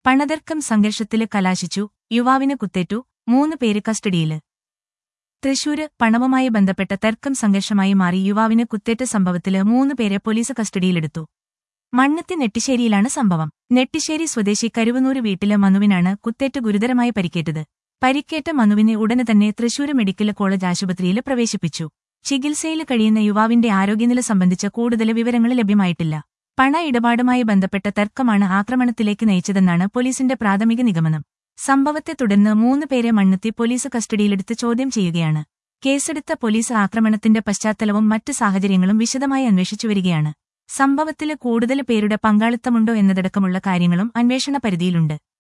പണതർക്കം സംഘർഷത്തില് കലാശിച്ചു യുവാവിന് കുത്തേറ്റു മൂന്ന് പേര് കസ്റ്റഡിയില് തൃശൂര് പണവുമായി ബന്ധപ്പെട്ട തർക്കം സംഘർഷമായി മാറി യുവാവിന് കുത്തേറ്റ സംഭവത്തില് മൂന്ന് പേരെ പോലീസ് കസ്റ്റഡിയിലെടുത്തു മണ്ണത്തി നെട്ടിശ്ശേരിയിലാണ് സംഭവം നെട്ടിശ്ശേരി സ്വദേശി കരുവന്നൂര് വീട്ടിലെ മനുവിനാണ് കുത്തേറ്റ് ഗുരുതരമായി പരിക്കേറ്റത് പരിക്കേറ്റ മനുവിനെ ഉടനെ തന്നെ തൃശൂര് മെഡിക്കൽ കോളേജ് ആശുപത്രിയിൽ പ്രവേശിപ്പിച്ചു ചികിത്സയിൽ കഴിയുന്ന യുവാവിന്റെ ആരോഗ്യനില സംബന്ധിച്ച കൂടുതൽ വിവരങ്ങൾ ലഭ്യമായിട്ടില്ല പണ ഇടപാടുമായി ബന്ധപ്പെട്ട തർക്കമാണ് ആക്രമണത്തിലേക്ക് നയിച്ചതെന്നാണ് പോലീസിന്റെ പ്രാഥമിക നിഗമനം സംഭവത്തെ തുടർന്ന് മൂന്ന് പേരെ മണ്ണുത്തി പോലീസ് കസ്റ്റഡിയിലെടുത്ത് ചോദ്യം ചെയ്യുകയാണ് കേസെടുത്ത പോലീസ് ആക്രമണത്തിന്റെ പശ്ചാത്തലവും മറ്റ് സാഹചര്യങ്ങളും വിശദമായി അന്വേഷിച്ചുവരികയാണ് സംഭവത്തില് കൂടുതൽ പേരുടെ പങ്കാളിത്തമുണ്ടോ എന്നതടക്കമുള്ള കാര്യങ്ങളും അന്വേഷണ പരിധിയിലുണ്ട്